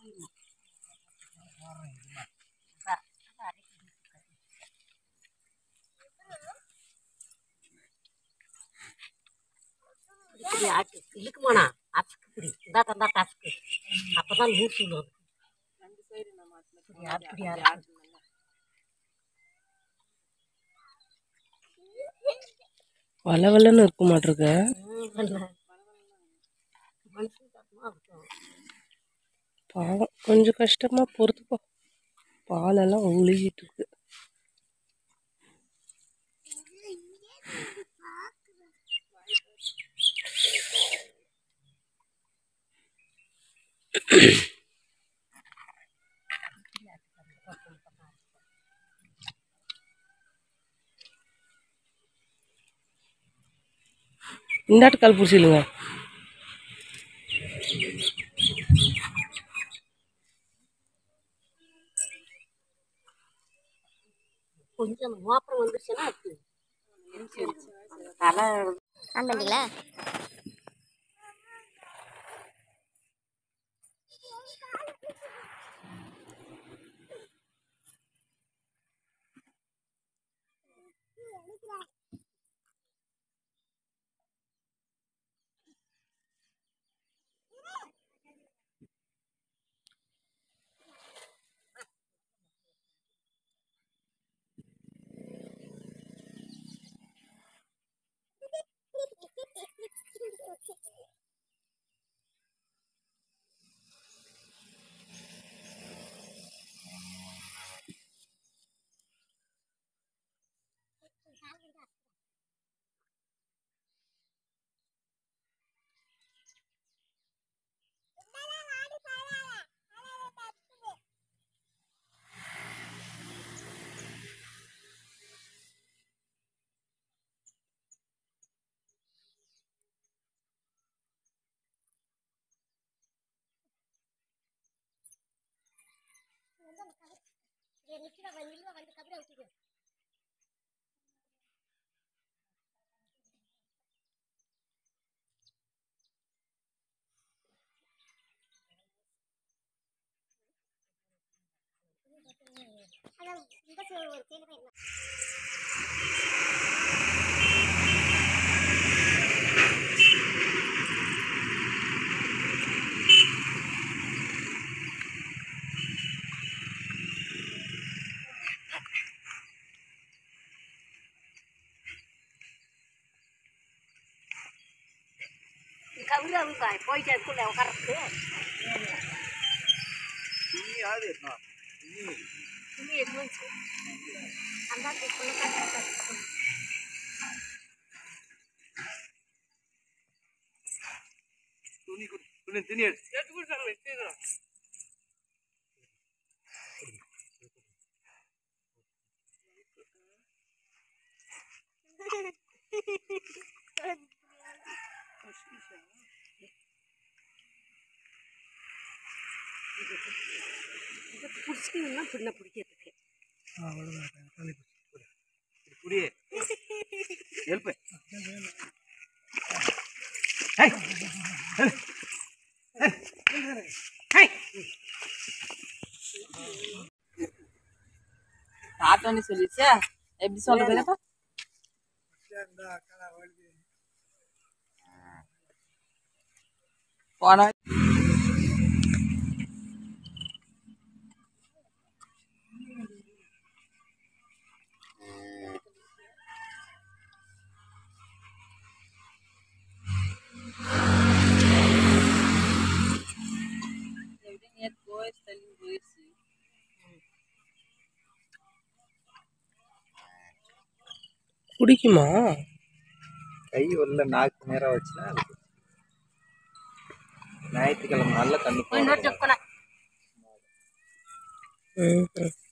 இப்படி ஆட்டு இழுக்குமாண்ணா அசுக்கு இப்படி இந்தா தந்தா டசுக்கு அப்பதான் லூஸ் விழுவும் இப்படி ஆட்டு, இப்படி ஆட்டு. வள வளன்னு இருக்க மாட்டிருக்கு ம், இல்ல. மனுஷன் கஷ்டமா இருக்கும் பாவம் கொஞ்சம் கஷ்டமா பொறுத்துப்போ பாலெல்லாம் ஒழுகிட்டு இருக்கு இந்தாட்டு கால் பிடிச்சிடுங்க கொஞ்சம் மோப்பம் வந்துருச்சுன்னா அது அந்த தலை ஆன் பண்ணிட்டீங்களா கவுரு அவங்க போயிட்டு அதுக்குள்ள உட்காரத்துக்கு துணி எடுத்து அந்த துணி கு- துணி துணி எடு பிடிச்சிக்கணும்னா பின்ன பிடிக்கிறதுக்கு குடி எழுப்பு தாத்தான்னு சொல்லிச்சா எப்படி சொல்றதுப்பா போன எப்படி நேற்று போயிடுச்சு தள்ளி போயிடுச்சு குடிக்குமா கை உள்ள நாக்கு நேரம் வச்சுன்னா அது குடிக்கும். ஞாயிற்றுக்கிழமை நல்ல கண்ணு இன்னொரு சொக்கனை ம் ம்.